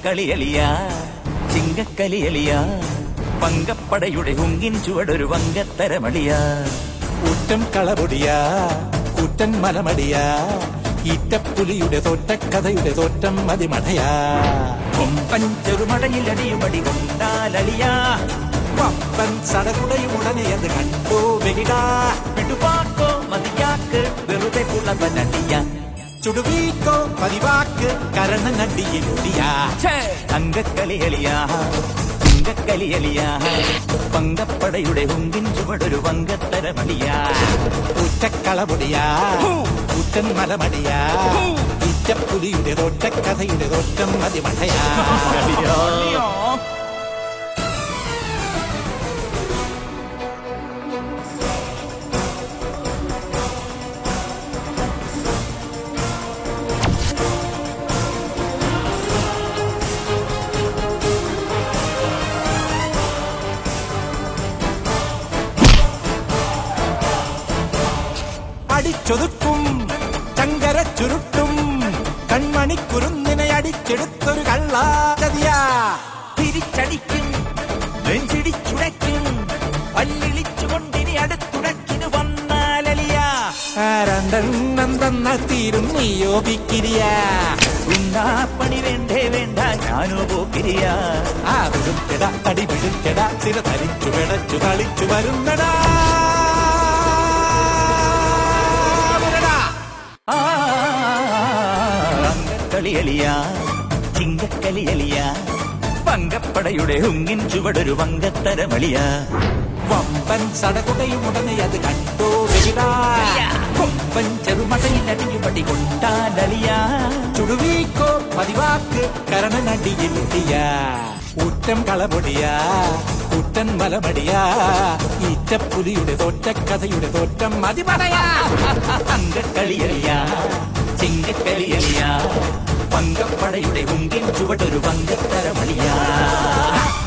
ചിങ്കക്കളിയലിയ ചിങ്കക്കലിയലിയ പങ്കപ്പടയുടെ ഹുങ്കിൻ ചുവടൊരു വങ്കത്തരമളിയ കൂറ്റൻ കളപൊടിയ കൂറ്റൻ മലമടിയ ഈറ്റപ്പുലിയുടെ തോറ്റക്കഥയുടെ തോറ്റം മതിമടയാ കൊമ്പൻ ചെറുമടയിലടിയുമടി കൊണ്ടാലളിയ പപ്പൻ സടകുടയും ഉടനെ അത് കണ്ടു വെകിടാ വിടുവാക്കോ മതിയാക്ക് വെറുതെ പുളവനടിയ ചുടുവീക്കോ പതിവാക്ക് കരണനടിയിലൊടിയാ അങ്കക്കളിയലിയ ചിങ്കക്കളിയലിയ പങ്കപ്പടയുടെ ഹുങ്കിൻ ചുവടൊരു വങ്കത്തരമളിയ കൂറ്റക്കളപൊടിയാ കൂറ്റൻ മലമടിയാ ഈറ്റപ്പുലിയുടെ തോറ്റക്കഥയുടെ തോറ്റം മതിമടയാ അടിച്ചൊതുക്കും ചങ്കര ചുരുട്ടും കൺമണിക്കുരുന്നിനെ അടിച്ചെടുത്തൊരു കള്ളാചതിയാ തിരിച്ചടിക്കും നെഞ്ചിടിച്ചുടയ്ക്കും പല്ലിളിച്ചുകൊണ്ടിനി അടുത്തുടക്കിന് വന്നാലലിയ ആ രണ്ടെണ്ണം തന്ന തീരും നീയോപിക്കിരിയ ഉണ്ണാപ്പണി വേണ്ടേ വേണ്ട ഞാനോ പോക്കിരിയ ആ വിടുക്കെട തടി വിടുക്കെട ചില തരിച്ചു പിടച്ചു കളിച്ചു വരുന്നടാ വിടടാ. അങ്കക്കളിയലിയ ചിങ്കക്കളിയലിയ പങ്കപ്പടയുടെ ഹുങ്ങിൻ ചുവടൊരു വങ്കത്തരമളിയ വമ്പൻ സടകുടയും ഉടനെ അത് കണ്ടു വെകിടാ കൊമ്പൻ ചെറുമടയിലടിയുപടി കൊണ്ടാലലിയ ചുടുവീക്കോ പതിവാക്ക് കരണനടിയിലൊടിയ ഊറ്റം കളപൊടിയാ കൂറ്റൻ മലമടിയാ ഈറ്റപ്പുലിയുടെ തോറ്റക്കഥയുടെ തോറ്റം മതിമടയാ അങ്കക്കളിയലിയ ചിങ്കക്കളിയലിയ പങ്കപ്പടയുടെ ഹുങ്കിൻ ചുവടൊരു വങ്കത്തരമളിയ